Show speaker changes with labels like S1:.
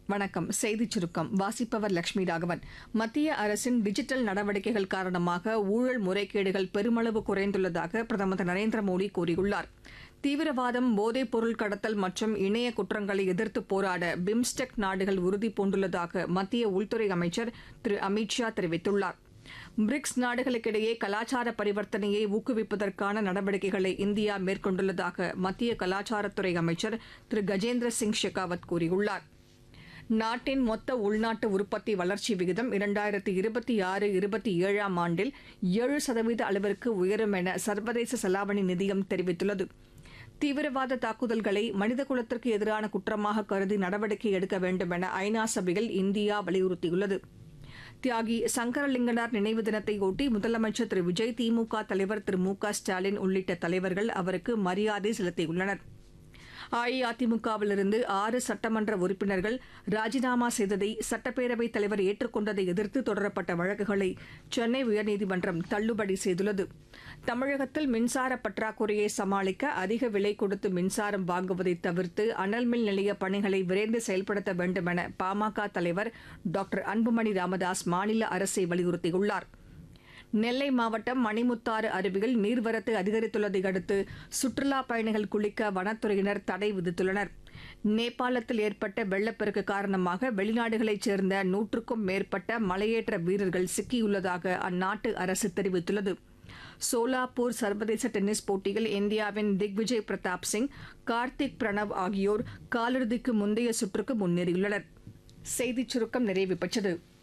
S1: வணக்கம் செய்திச் சுருக்கம் வாசிப்பவர் லட்சுமி ராகவன் மத்திய அரசின் டிஜிட்டல் நடவடிக்கைகள் காரணமாக ஊழல் முறைகேடுகள் பெருமளவு குறைந்துள்ளதாக பிரதமர் திரு நரேந்திர மோடி கூறியுள்ளார் தீவிரவாதம் போதைப் பொருள் கடத்தல் மற்றும் இணைய குற்றங்களை எதிர்த்து போராட பிம்ஸ்டெக் நாடுகள் உறுதி பூண்டுள்ளதாக மத்திய உள்துறை அமைச்சர் திரு அமித் ஷா தெரிவித்துள்ளார் பிரிக்ஸ் நாடுகளுக்கிடையே கலாச்சார பரிவர்த்தனையை ஊக்குவிப்பதற்கான நடவடிக்கைகளை இந்தியா மேற்கொண்டுள்ளதாக மத்திய கலாச்சாரத்துறை அமைச்சர் திரு கஜேந்திர சிங் ஷெகாவத் கூறியுள்ளார் நாட்டின் மொத்த உள்நாட்டு உற்பத்தி வளர்ச்சி விகிதம் இரண்டாயிரத்தி இருபத்தி ஆறு இருபத்தி ஏழாம் ஆண்டில் ஏழு சதவீத அளவிற்கு உயரும் என சர்வதேச செலாவணி நிதியம் தெரிவித்துள்ளது தீவிரவாத தாக்குதல்களை மனிதகுலத்திற்கு எதிரான குற்றமாக கருதி நடவடிக்கை எடுக்க வேண்டும் என ஐநா சபையில் இந்தியா வலியுறுத்தியுள்ளது தியாகி சங்கரலிங்கனார் நினைவு தினத்தையொட்டி முதலமைச்சர் திரு விஜய் திமுக தலைவர் திரு மு க ஸ்டாலின் உள்ளிட்ட தலைவர்கள் அவருக்கு மரியாதை செலுத்தியுள்ளனா் அஇஅதிமுகவிலிருந்து ஆறு சட்டமன்ற உறுப்பினர்கள் ராஜினாமா செய்ததை சட்டப்பேரவைத் தலைவர் ஏற்றுக்கொண்டதை எதிர்த்து தொடரப்பட்ட வழக்குகளை சென்னை உயர்நீதிமன்றம் தள்ளுபடி செய்துள்ளது தமிழகத்தில் மின்சார பற்றாக்குறையை சமாளிக்க அதிக விலை கொடுத்து மின்சாரம் வாங்குவதை தவிர்த்து அனல் மின் நிலைய பணிகளை விரைந்து செயல்படுத்த வேண்டும் என பாமக தலைவர் டாக்டர் அன்புமணி ராமதாஸ் மாநில அரசை வலியுறுத்தியுள்ளாா் நெல்லை மாவட்டம் மணிமுத்தாறு அருவியில் நீர்வரத்து அதிகரித்துள்ளதை அடுத்து சுற்றுலா பயணிகள் குளிக்க வனத்துறையினர் தடை விதித்துள்ளனர் நேபாளத்தில் ஏற்பட்ட வெள்ளப்பெருக்கு காரணமாக வெளிநாடுகளைச் சேர்ந்த நூற்றுக்கும் மேற்பட்ட மலையேற்ற வீரர்கள் சிக்கியுள்ளதாக அந்நாட்டு அரசு தெரிவித்துள்ளது சோலாப்பூர் சர்வதேச டென்னிஸ் போட்டியில் இந்தியாவின் திக்விஜய் பிரதாப் சிங் கார்த்திக் பிரணவ் ஆகியோர் காலிறுதிக்கு முந்தைய சுற்றுக்கு முன்னேறியுள்ளனர் செய்திச் சுருக்கம் நிறைவு பெற்றது